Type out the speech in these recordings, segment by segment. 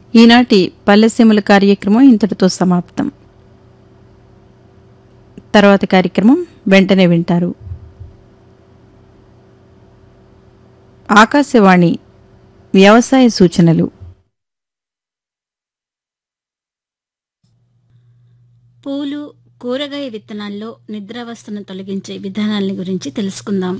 ఈనాటి పల్లెసీమల కార్యక్రమం ఇంతటితో సమాప్తం తర్వాత కార్యక్రమం వెంటనే వింటారు ఆకాశవాణి వ్యవసాయ సూచనలు పూలు కూరగాయ విత్తనాల్లో నిద్రావస్థను తొలగించే విధానాల గురించి తెలుసుకుందాం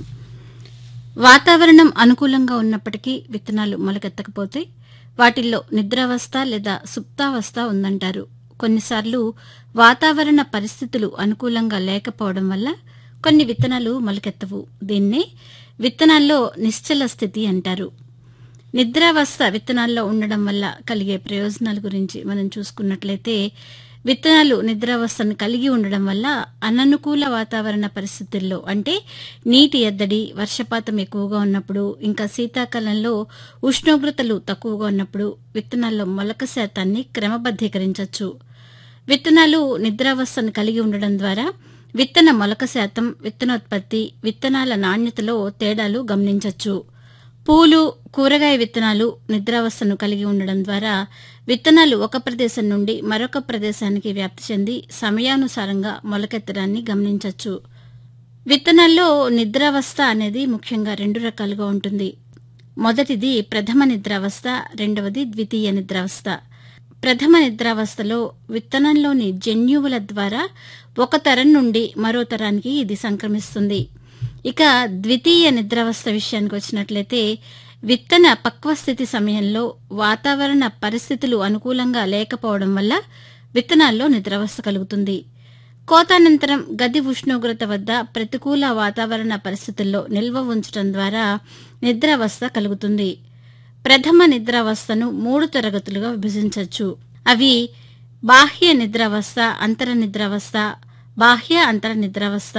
వాతావరణం అనుకూలంగా ఉన్నప్పటికీ విత్తనాలు మొలకెత్తకపోతే వాటిల్లో నిద్రావస్థ లేదా సుప్తావస్థ ఉందంటారు కొన్నిసార్లు వాతావరణ పరిస్థితులు అనుకూలంగా లేకపోవడం వల్ల కొన్ని విత్తనాలు మొలకెత్తవు దీన్నే విత్తనాల్లో నిశ్చల స్థితి అంటారు నిద్రావస్థ విత్తనాల్లో ఉండడం వల్ల కలిగే ప్రయోజనాల గురించి మనం చూసుకున్నట్లయితే విత్తనాలు నిద్రావస్థను కలిగి ఉండడం వల్ల అననుకూల వాతావరణ పరిస్థితుల్లో అంటే నీటి ఎద్దడి వర్షపాతం ఎక్కువగా ఉన్నప్పుడు ఇంకా శీతాకాలంలో ఉష్ణోగ్రతలు తక్కువగా ఉన్నప్పుడు విత్తనాల్లో మొలక శాతాన్ని క్రమబద్దీకరించవచ్చు విత్తనాలు నిద్రావస్థను కలిగి ఉండడం ద్వారా విత్తన మొలక శాతం విత్తనోత్పత్తి విత్తనాల నాణ్యతలో తేడాలు గమనించవచ్చు పూలు కూరగాయ విత్తనాలు నిద్రావస్థను కలిగి ఉండడం ద్వారా విత్తనాలు ఒక ప్రదేశం నుండి మరొక ప్రదేశానికి వ్యాప్తి చెంది సమయానుసారంగా మొలకెత్తడాన్ని గమనించవచ్చు విత్తనాల్లో నిద్రావస్థ అనేది ముఖ్యంగా రెండు రకాలుగా ఉంటుంది మొదటిది ప్రథమ నిద్రావస్థ రెండవది ద్వితీయ నిద్రావస్థ ప్రథమ నిద్రావస్థలో విత్తనంలోని జన్యువుల ద్వారా ఒక తరం నుండి మరో తరానికి ఇది సంక్రమిస్తుంది ఇక ద్వితీయ నిద్రావస్థ విషయానికి వచ్చినట్లయితే విత్తన పక్వస్థితి సమయంలో వాతావరణ పరిస్థితులు అనుకూలంగా లేకపోవడం వల్ల విత్తనాల్లో నిద్రావస్థ కలుగుతుంది కోతానంతరం గది ఉష్ణోగ్రత వద్ద ప్రతికూల వాతావరణ పరిస్థితుల్లో నిల్వ ఉంచడం ద్వారా నిద్రావస్థ కలుగుతుంది ప్రథమ నిద్రావస్థను మూడు తరగతులుగా విభజించవచ్చు అవి బాహ్య నిద్రావస్థ అంతర నిద్రావస్థ బాహ్య అంతర నిద్రావస్థ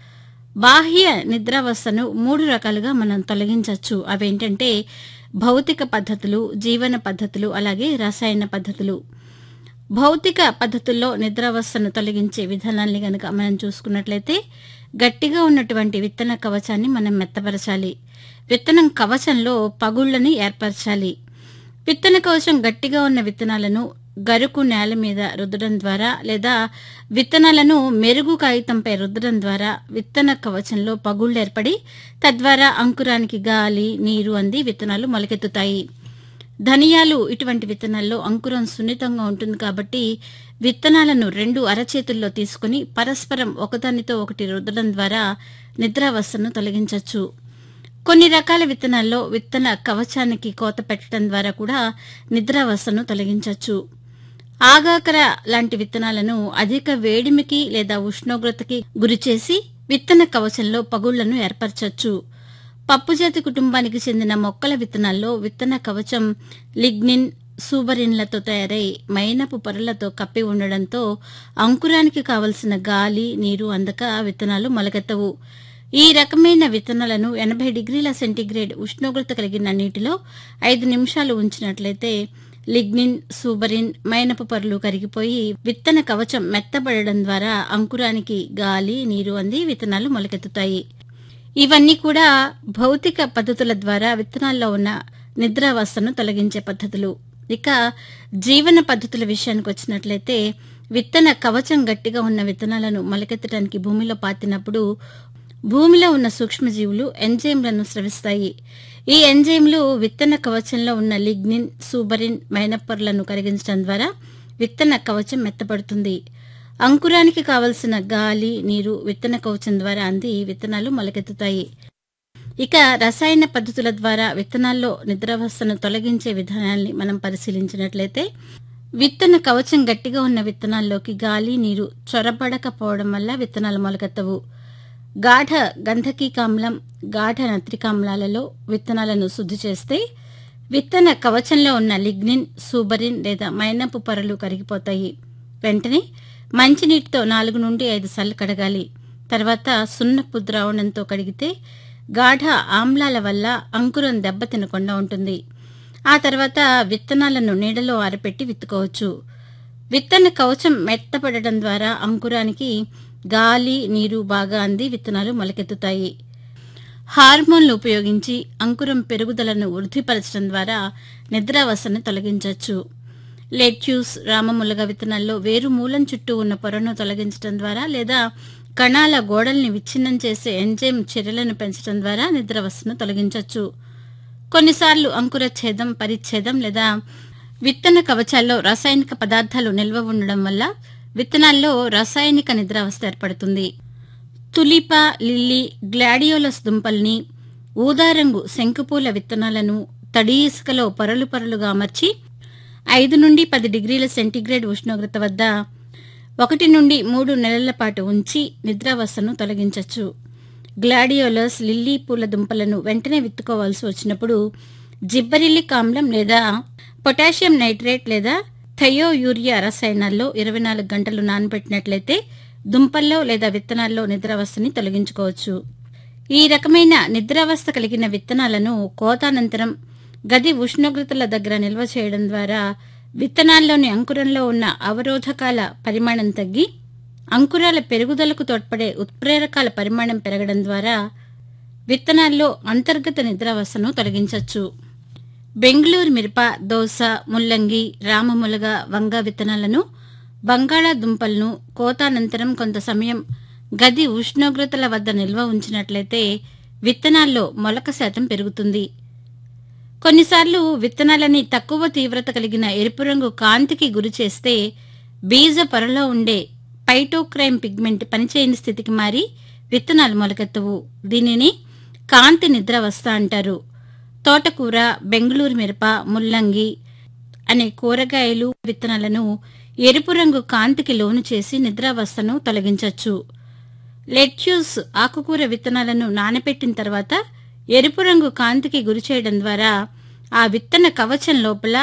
బాహ్య నిద్రావస్థను మూడు రకాలుగా మనం తొలగించవచ్చు అవేంటంటే భౌతిక పద్ధతులు జీవన పద్ధతులు అలాగే రసాయన పద్ధతులు భౌతిక పద్ధతుల్లో నిద్రావస్థను తొలగించే విధానాల్ని గనక మనం చూసుకున్నట్లయితే గట్టిగా ఉన్నటువంటి విత్తన కవచాన్ని మనం మెత్తపరచాలి విత్తనం కవచంలో పగుళ్లను ఏర్పరచాలి విత్తన కవచం గట్టిగా ఉన్న విత్తనాలను గరుకు నేల మీద రుద్దడం ద్వారా లేదా విత్తనాలను మెరుగు కాగితంపై రుద్దడం ద్వారా విత్తన కవచంలో పగుళ్లు ఏర్పడి తద్వారా అంకురానికి గాలి నీరు అంది విత్తనాలు మొలకెత్తుతాయి ధనియాలు ఇటువంటి విత్తనాల్లో అంకురం సున్నితంగా ఉంటుంది కాబట్టి విత్తనాలను రెండు అరచేతుల్లో తీసుకుని పరస్పరం ఒకదానితో ఒకటి రుద్దడం ద్వారా నిద్రావస్థను తొలగించవచ్చు కొన్ని రకాల విత్తనాల్లో విత్తన కవచానికి కోత పెట్టడం ద్వారా కూడా నిద్రావస్థను తొలగించవచ్చు ఆగాకర లాంటి విత్తనాలను అధిక వేడిమికి లేదా ఉష్ణోగ్రతకి గురిచేసి విత్తన కవచంలో పగుళ్లను ఏర్పరచవచ్చు పప్పుజాతి కుటుంబానికి చెందిన మొక్కల విత్తనాల్లో విత్తన కవచం లిగ్నిన్ సూబరిన్లతో తయారై మైనపు పొరలతో కప్పి ఉండడంతో అంకురానికి కావలసిన గాలి నీరు అందక విత్తనాలు మొలకెత్తవు ఈ రకమైన విత్తనాలను ఎనభై డిగ్రీల సెంటీగ్రేడ్ ఉష్ణోగ్రత కలిగిన నీటిలో ఐదు నిమిషాలు ఉంచినట్లయితే లిగ్నిన్ సూబరిన్ మైనపు పొరలు కరిగిపోయి విత్తన కవచం మెత్తబడడం ద్వారా అంకురానికి గాలి నీరు అంది విత్తనాలు మొలకెత్తుతాయి ఇవన్నీ కూడా భౌతిక పద్ధతుల ద్వారా విత్తనాల్లో ఉన్న నిద్రావస్థను తొలగించే పద్ధతులు ఇక జీవన పద్ధతుల విషయానికి వచ్చినట్లయితే విత్తన కవచం గట్టిగా ఉన్న విత్తనాలను మొలకెత్తడానికి భూమిలో పాతినప్పుడు భూమిలో ఉన్న సూక్ష్మజీవులు ఎంజైమ్లను స్రవిస్తాయి ఈ ఎంజైమ్లు విత్తన కవచంలో ఉన్న లిగ్నిన్ సూబరిన్ మైనప్పర్లను కరిగించడం ద్వారా విత్తన కవచం మెత్తపడుతుంది అంకురానికి కావలసిన గాలి నీరు విత్తన కవచం ద్వారా అంది విత్తనాలు మొలకెత్తుతాయి ఇక రసాయన పద్ధతుల ద్వారా విత్తనాల్లో నిద్రావస్థను తొలగించే విధానాల్ని మనం పరిశీలించినట్లయితే విత్తన కవచం గట్టిగా ఉన్న విత్తనాల్లోకి గాలి నీరు చొరబడకపోవడం వల్ల విత్తనాలు మొలకెత్తవు గాఢ గంధకీకామ్లం గాఢ నత్రికామ్లాలలో విత్తనాలను శుద్ధి చేస్తే విత్తన కవచంలో ఉన్న లిగ్నిన్ సూబరిన్ లేదా మైనపు పొరలు కరిగిపోతాయి వెంటనే మంచినీటితో నాలుగు నుండి ఐదు సార్లు కడగాలి తర్వాత సున్నపు ద్రావణంతో కడిగితే గాఢ ఆమ్లాల వల్ల అంకురం దెబ్బతినకుండా ఉంటుంది ఆ తర్వాత విత్తనాలను నీడలో ఆరపెట్టి విత్తుకోవచ్చు విత్తన కవచం మెత్తపడడం ద్వారా అంకురానికి గాలి నీరు బాగా అంది విత్తనాలు మొలకెత్తుతాయి హార్మోన్లు ఉపయోగించి అంకురం పెరుగుదలను వృద్ధిపరచడం ద్వారా నిద్రావస్థను తొలగించవచ్చు లెట్యూస్ రామములగ విత్తనాల్లో వేరు మూలం చుట్టూ ఉన్న పొరను తొలగించడం ద్వారా లేదా కణాల గోడల్ని విచ్ఛిన్నం చేసే ఎంజైమ్ చర్యలను పెంచడం ద్వారా నిద్రావస్థను తొలగించవచ్చు కొన్నిసార్లు అంకుర ఛేదం పరిచ్ఛేదం లేదా విత్తన కవచాల్లో రాసాయనిక పదార్థాలు నిల్వ ఉండడం వల్ల విత్తనాల్లో రాసాయనిక నిద్రావస్థ ఏర్పడుతుంది తులిపా లిల్లీ గ్లాడియోలస్ దుంపల్ని ఊదారంగు శంకుపూల విత్తనాలను తడి ఇసుకలో పొరలు పొరలుగా అమర్చి ఐదు నుండి పది డిగ్రీల సెంటీగ్రేడ్ ఉష్ణోగ్రత వద్ద ఒకటి నుండి మూడు నెలల పాటు ఉంచి నిద్రావస్థను తొలగించవచ్చు గ్లాడియోలస్ లిల్లీ పూల దుంపలను వెంటనే విత్తుకోవాల్సి వచ్చినప్పుడు జిబ్బరిల్లిక్ ఆమ్లం లేదా పొటాషియం నైట్రేట్ లేదా థయో యూరియా రసాయనాల్లో ఇరవై నాలుగు గంటలు నానబెట్టినట్లయితే దుంపల్లో లేదా విత్తనాల్లో నిద్రావస్థని తొలగించుకోవచ్చు ఈ రకమైన నిద్రావస్థ కలిగిన విత్తనాలను కోతానంతరం గది ఉష్ణోగ్రతల దగ్గర నిల్వ చేయడం ద్వారా విత్తనాల్లోని అంకురంలో ఉన్న అవరోధకాల పరిమాణం తగ్గి అంకురాల పెరుగుదలకు తోడ్పడే ఉత్ప్రేరకాల పరిమాణం పెరగడం ద్వారా విత్తనాల్లో అంతర్గత నిద్రావస్థను తొలగించవచ్చు బెంగళూరు మిరప దోస ముల్లంగి రామములగ వంగ విత్తనాలను బంగాళాదుంపలను కోతానంతరం కొంత సమయం గది ఉష్ణోగ్రతల వద్ద నిల్వ ఉంచినట్లయితే విత్తనాల్లో మొలక శాతం పెరుగుతుంది కొన్నిసార్లు విత్తనాలని తక్కువ తీవ్రత కలిగిన ఎరుపు రంగు కాంతికి గురి చేస్తే బీజ పొరలో ఉండే పైటోక్రైమ్ పిగ్మెంట్ పనిచేయని స్థితికి మారి విత్తనాలు మొలకెత్తవు దీనిని కాంతి నిద్రావస్థ అంటారు తోటకూర బెంగళూరు మిరప ముల్లంగి అనే కూరగాయలు విత్తనాలను ఎరుపు రంగు కాంతికి లోను చేసి నిద్రావస్థను తొలగించవచ్చు లెట్యూస్ ఆకుకూర విత్తనాలను నానబెట్టిన తర్వాత ఎరుపు రంగు కాంతికి గురి చేయడం ద్వారా ఆ విత్తన కవచం లోపల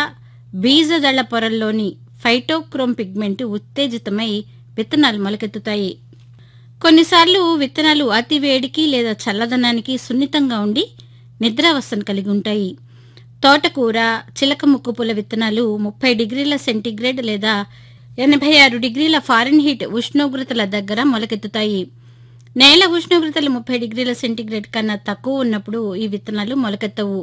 బీజదళ పొరల్లోని ఫైటోక్రోమ్ పిగ్మెంట్ ఉత్తేజితమై విత్తనాలు మొలకెత్తుతాయి కొన్నిసార్లు విత్తనాలు అతి వేడికి లేదా చల్లదనానికి సున్నితంగా ఉండి నిద్రావస్థను కలిగి ఉంటాయి తోటకూర చిలక ముక్కు పూల విత్తనాలు ముప్పై డిగ్రీల సెంటీగ్రేడ్ లేదా ఎనభై ఆరు డిగ్రీల ఫారెన్హీట్ ఉష్ణోగ్రతల దగ్గర మొలకెత్తుతాయి నేల ఉష్ణోగ్రతలు ముప్పై డిగ్రీల సెంటీగ్రేడ్ కన్నా తక్కువ ఉన్నప్పుడు ఈ విత్తనాలు మొలకెత్తవు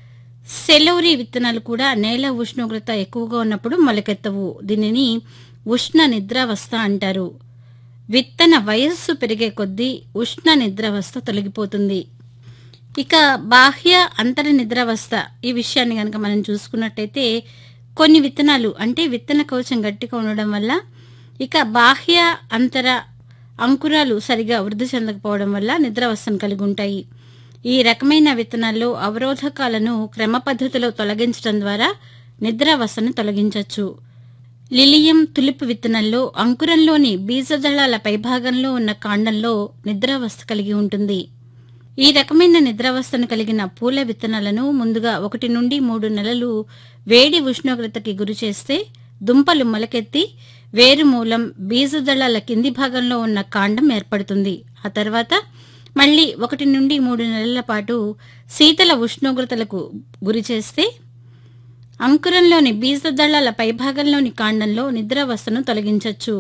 సెలవురి విత్తనాలు కూడా నేల ఉష్ణోగ్రత ఎక్కువగా ఉన్నప్పుడు మొలకెత్తవు దీనిని ఉష్ణ నిద్రావస్థ అంటారు విత్తన వయస్సు పెరిగే కొద్దీ ఉష్ణ నిద్రావస్థ తొలగిపోతుంది ఇక బాహ్య అంతర నిద్రావస్థ ఈ విషయాన్ని కనుక మనం చూసుకున్నట్టయితే కొన్ని విత్తనాలు అంటే విత్తన కవచం గట్టిగా ఉండడం వల్ల ఇక బాహ్య అంతర అంకురాలు సరిగా వృద్ధి చెందకపోవడం వల్ల నిద్రావస్థను కలిగి ఉంటాయి ఈ రకమైన విత్తనాల్లో అవరోధకాలను క్రమ పద్ధతిలో తొలగించడం ద్వారా నిద్రావస్థను తొలగించవచ్చు లిలియం తులిప్ విత్తనంలో అంకురంలోని బీజదళాల పైభాగంలో ఉన్న కాండంలో నిద్రావస్థ కలిగి ఉంటుంది ఈ రకమైన నిద్రావస్థను కలిగిన పూల విత్తనాలను ముందుగా ఒకటి నుండి మూడు నెలలు వేడి ఉష్ణోగ్రతకి గురి చేస్తే దుంపలు మొలకెత్తి వేరుమూలం బీజదళాల కింది భాగంలో ఉన్న కాండం ఏర్పడుతుంది ఆ తర్వాత మళ్ళీ ఒకటి నుండి మూడు నెలల పాటు శీతల ఉష్ణోగ్రతలకు గురి చేస్తే అంకురంలోని బీజదళాల పైభాగంలోని కాండంలో నిద్రావస్థను తొలగించవచ్చు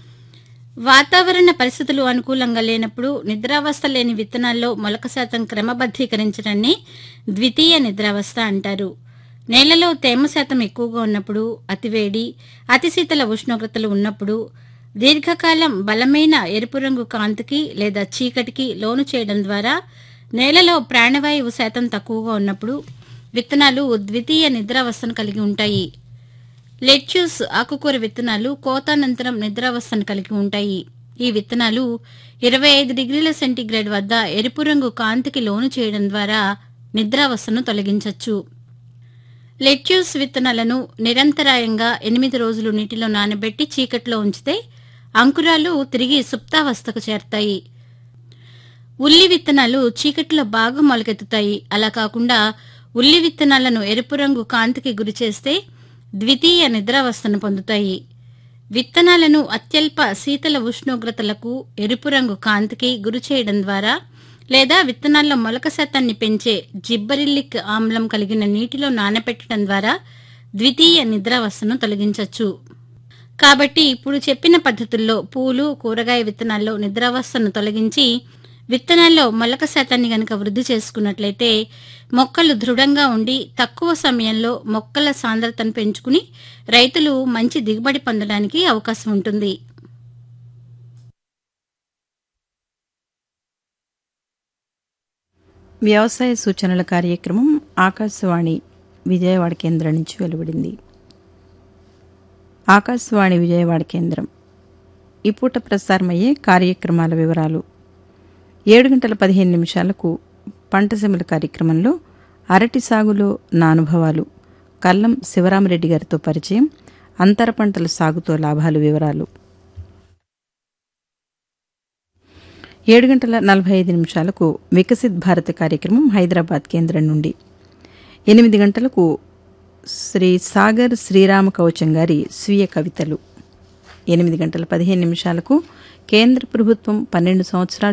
వాతావరణ పరిస్థితులు అనుకూలంగా లేనప్పుడు నిద్రావస్థ లేని విత్తనాల్లో మొలక శాతం క్రమబద్ధీకరించడాన్ని ద్వితీయ నిద్రావస్థ అంటారు నేలలో తేమ శాతం ఎక్కువగా ఉన్నప్పుడు అతివేడి అతి శీతల ఉష్ణోగ్రతలు ఉన్నప్పుడు దీర్ఘకాలం బలమైన ఎరుపు రంగు కాంతికి లేదా చీకటికి లోను చేయడం ద్వారా నేలలో ప్రాణవాయువు శాతం తక్కువగా ఉన్నప్పుడు విత్తనాలు ద్వితీయ నిద్రావస్థను కలిగి ఉంటాయి లెట్యూస్ ఆకుకూర విత్తనాలు కోతానంతరం నిద్రావస్థను కలిగి ఉంటాయి ఈ విత్తనాలు ఇరవై ఐదు డిగ్రీల సెంటీగ్రేడ్ వద్ద ఎరుపు రంగు కాంతికి లోను చేయడం ద్వారా నిద్రావస్థను తొలగించవచ్చు లెట్యూస్ విత్తనాలను నిరంతరాయంగా ఎనిమిది రోజులు నీటిలో నానబెట్టి చీకట్లో ఉంచితే అంకురాలు తిరిగి సుప్తావస్థకు చేరతాయి ఉల్లి విత్తనాలు చీకట్లో బాగా మొలకెత్తుతాయి అలా కాకుండా ఉల్లి విత్తనాలను ఎరుపు రంగు కాంతికి గురి చేస్తే ద్వితీయ నిద్రావస్థను పొందుతాయి విత్తనాలను అత్యల్ప శీతల ఉష్ణోగ్రతలకు ఎరుపు రంగు కాంతికి గురి చేయడం ద్వారా లేదా విత్తనాల్లో మొలక శాతాన్ని పెంచే జిబ్బరిల్లిక్ ఆమ్లం కలిగిన నీటిలో నానబెట్టడం ద్వారా ద్వితీయ నిద్రావస్థను తొలగించవచ్చు కాబట్టి ఇప్పుడు చెప్పిన పద్ధతుల్లో పూలు కూరగాయ విత్తనాల్లో నిద్రావస్థను తొలగించి విత్తనాల్లో మొలక శాతాన్ని గనక వృద్ధి చేసుకున్నట్లయితే మొక్కలు దృఢంగా ఉండి తక్కువ సమయంలో మొక్కల సాంద్రతను పెంచుకుని రైతులు మంచి దిగుబడి పొందడానికి అవకాశం ఉంటుంది వ్యవసాయ సూచనల కార్యక్రమం ఆకాశవాణి విజయవాడ కేంద్రం నుంచి వెలువడింది ఆకాశవాణి విజయవాడ కేంద్రం ఈ పూట ప్రసారమయ్యే కార్యక్రమాల వివరాలు ఏడు గంటల పదిహేను నిమిషాలకు పంటసెమల కార్యక్రమంలో అరటి సాగులో నా అనుభవాలు కల్లం శివరామరెడ్డి గారితో పరిచయం అంతర పంటల సాగుతో లాభాలు వివరాలు ఏడు గంటల నలభై ఐదు నిమిషాలకు వికసిత్ భారత్ కార్యక్రమం హైదరాబాద్ కేంద్రం నుండి ఎనిమిది గంటలకు శ్రీ సాగర్ శ్రీరామ కవచం గారి స్వీయ కవితలు ఎనిమిది గంటల పదిహేను నిమిషాలకు కేంద్ర ప్రభుత్వం పన్నెండు సంవత్సరాలు